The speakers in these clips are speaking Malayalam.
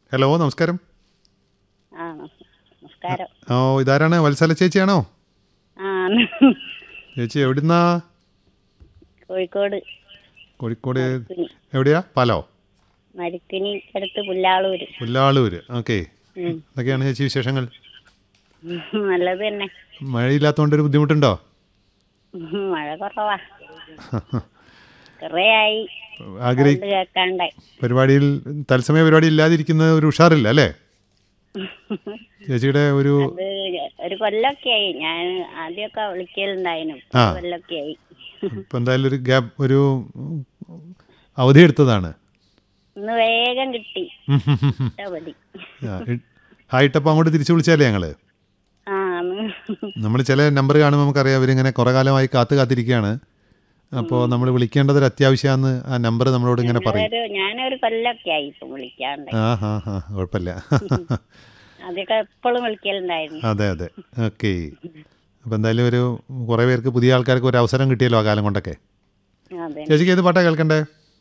ഹലോ നമസ്കാരം ആ നമസ്കാരം ഓ ഇതാരാണ് വത്സല ചേച്ചിയാണോ ആ ചേച്ചി എവിടുന്നാ കോഴിക്കോട് കോഴിക്കോട് മരിക്കുനി എവിടെയാ പാലോ മരിക്കുനി അടുത്ത് പുല്ലാളൂര് പുല്ലാളൂര് ഓക്കെ ഉം. എന്തൊക്കെയാണ് ചേച്ചി വിശേഷങ്ങൾ നല്ലത് തന്നെ മഴയില്ലാത്തതുകൊണ്ട് ഒരു ബുദ്ധിമുട്ടുണ്ടോ ഉം, മഴ കുറവാ കുറേ ആയി ആഗ്രഹി സൗണ്ട് കേൾക്കാണ്ടായി പരിപാടിയിൽ തത്സമയ പരിപാടി ഇല്ലാതിരിക്കുന്നത് ഒരു ഉഷാറില്ല അല്ലേ ചേച്ചിയുടെ ഒരു അത് ഒരു കൊല്ലൊക്കെ ആയി ഞാൻ ആദ്യമൊക്കെ വിളിക്കലുണ്ടായിരുന്നു ആ. ഒരു കൊല്ലൊക്കെ ആയി ഇപ്പം എന്തായാലും ഒരു ഗ്യാപ്പ് ഒരു അവധി എടുത്തതാണ് ഇന്ന് വേഗം കിട്ടി ഇഷ്ടപെടി ഹായിട്ടപ്പോൾ അങ്ങോട്ട് തിരിച്ചു വിളിച്ചാലേ ഞങ്ങള് ആ അന്ന് നമ്മൾ ചില നമ്പർ കാണുമ്പോൾ നമുക്കറിയാം അവരിങ്ങനെ കുറേ കാലമായി കാത്തു കാത്തിരിക്കുകയാണ് അപ്പോൾ നമ്മൾ വിളിക്കേണ്ടത് ഒരു അത്യാവശ്യമാണെന്ന് ആ നമ്പർ നമ്മളോട് ഇങ്ങനെ പറയും ഒരു ഞാനൊരു കൊല്ലൊക്കെ ആയി ഇപ്പം വിളിക്കാണ്ട് ആ ഹാ ഹാ കുഴപ്പമില്ല ആദ്യമൊക്കെ എപ്പോഴും വിളിക്കലുണ്ടായിരുന്നു അതെ അതെ ഓക്കെ അപ്പോൾ എന്തായാലും ഒരു കുറേ പേർക്ക് പുതിയ ആൾക്കാർക്ക് ഒരു അവസരം കിട്ടിയല്ലോ ആ കാലം കൊണ്ടൊക്കെ അതെ ചേച്ചിക്ക് ഏത് പാട്ടാ കേൾക്കണ്ടേ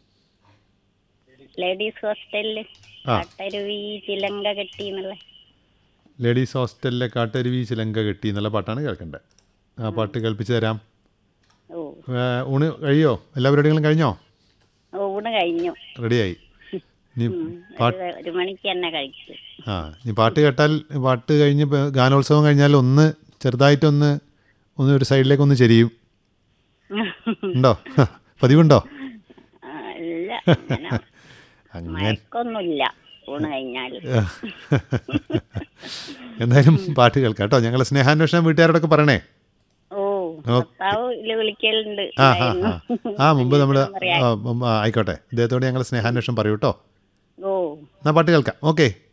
ലേഡീസ് ഹോസ്റ്റലില് ആ. കാട്ടരുവി ചിലങ്ക കെട്ടി എന്നുള്ള ലേഡീസ് ഹോസ്റ്റലിലെ കാട്ടരുവി ചിലങ്ക കെട്ടി എന്നുള്ള പാട്ടാണ് കേൾക്കണ്ടേ ആ പാട്ട് കേൾപ്പിച്ച് തരാം ഓ ഏ, ഊണ് കഴിയോ എല്ലാ പരിപാടികളും കഴിഞ്ഞോ ഓ, ഊണ് കഴിഞ്ഞു റെഡിയായി ഇനി ഉം. പാട്ട് ഒരു- ഒരു മണിക്ക് തന്നെ കഴിച്ചു ആ ഇനി പാട്ട് കേട്ടാൽ പാട്ട് കഴിഞ്ഞ് ഇപ്പൊ ഗാനോത്സവം കഴിഞ്ഞാൽ ഒന്ന് ചെറുതായിട്ടൊന്ന് ഒന്ന് ഒരു സൈഡിലേക്ക് ഒന്ന് ചെരിയും ഉണ്ടോ പതിവുണ്ടോ ആ, ഇല്ല അങ്ങനെ അങ്ങനെ മയക്കൊന്നുമില്ല ഊണ് കഴിഞ്ഞാല് എന്തായാലും പാട്ട് കേൾക്കാം കേട്ടോ ഞങ്ങളെ സ്നേഹാന്വേഷണം വീട്ടുകാരോടൊക്കെ പറയണേ ഓ ഭർത്താവ് ഇതില് വിളിക്കലുണ്ട് ആ ഹാ ഹാ ആ മുമ്പ് നമ്മൾ പറയാം. ആയിക്കോട്ടെ ഇദ്ദേഹത്തോട് ഞങ്ങൾ സ്നേഹാന്വേഷണം പറയൂ കേട്ടോ ഓ എന്നാൽ പാട്ട് കേൾക്കാം ഓക്കെ